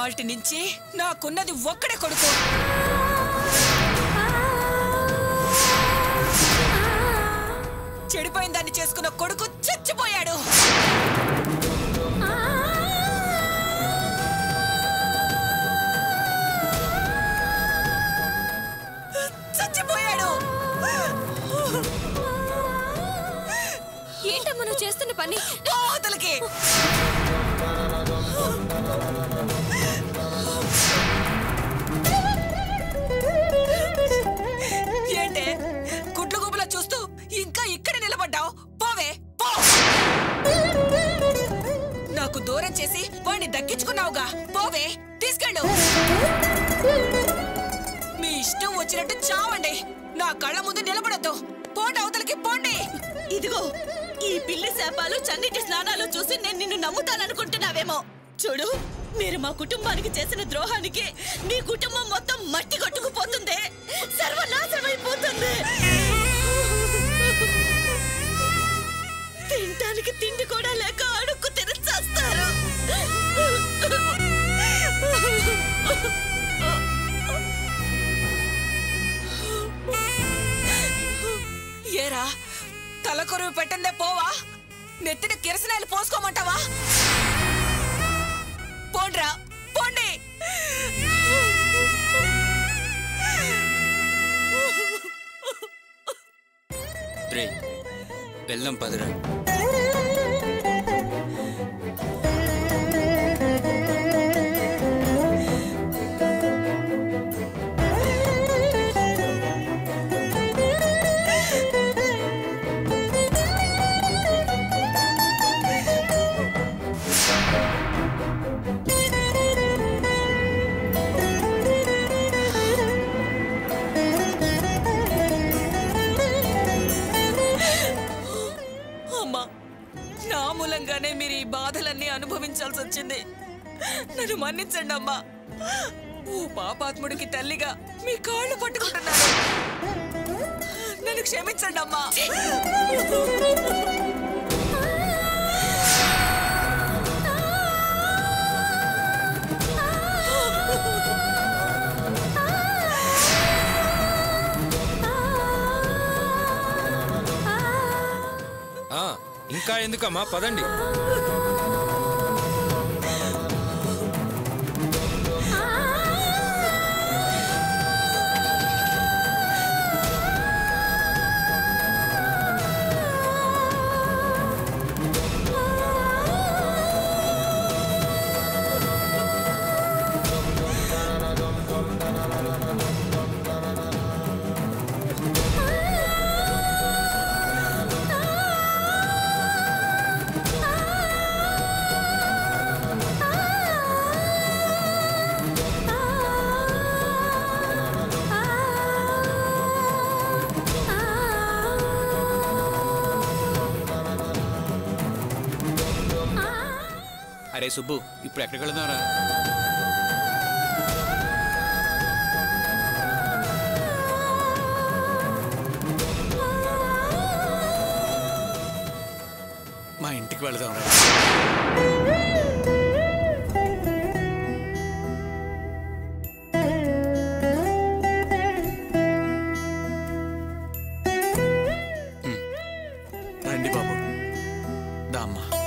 ఇవాల్టి నుంచి నాకున్నది ఒక్కడే కొడుకు చెడిపోయిన దాన్ని చేసుకున్న కొడుకు చచ్చిపోయాడు చచ్చిపోయాడు ఏంటమ్మా నువ్వు చేస్తున్న పని పోతలకి ఏంటే గుడ్లు గుబులా చూస్తూ ఇంకా ఇక్కడ నిలబడ్డావు పోవే పో నాకు దూరం చేసి వాడిని దక్కించుకున్నావుగా పోవే తీసుకెళ్ళు మీ ఇష్టం వచ్చినట్టు చావండి నా కళ్ళ ముందు నిలబడద్దు పోండి అవతలకి పోండి ఇదిగో ఈ పిల్లి శాపాలు చన్నిటి స్నానాలు చూసి నేను నిన్ను నమ్ముతాననుకుంటున్నావేమో చూడు మీరు మా కుటుంబానికి చేసిన ద్రోహానికి మీ కుటుంబం మొత్తం మట్టి కొట్టుకుపోతుంది సర్వనాశనమైపోతుంది తినటానికి తిండి కూడా లేక అడుక్కు తిరిచేస్తారు ఏరా తలకొరువు పెట్టందే పోవా నెత్తిన కిరసనాయలు పోసుకోమంటావా పోండ్రా పోండి రే వెళ్దాం పదరా అమ్మా నా మూలంగానే మీరు ఈ బాధలన్నీ అనుభవించాల్సి వచ్చింది నన్ను మన్నించండి అమ్మా ఓ పాపాత్ముడికి తల్లిగా మీ కాళ్ళు పట్టుకుంటున్నాను నన్ను క్షమించండి అమ్మా ఆ, ఇంకా ఎందుకమ్మా పదండి అరే సుబ్బు ఇప్పుడు ఎక్కడికి వెళదాంరా మా ఇంటికి వెళదాంరా రండి బాబు దామ్మా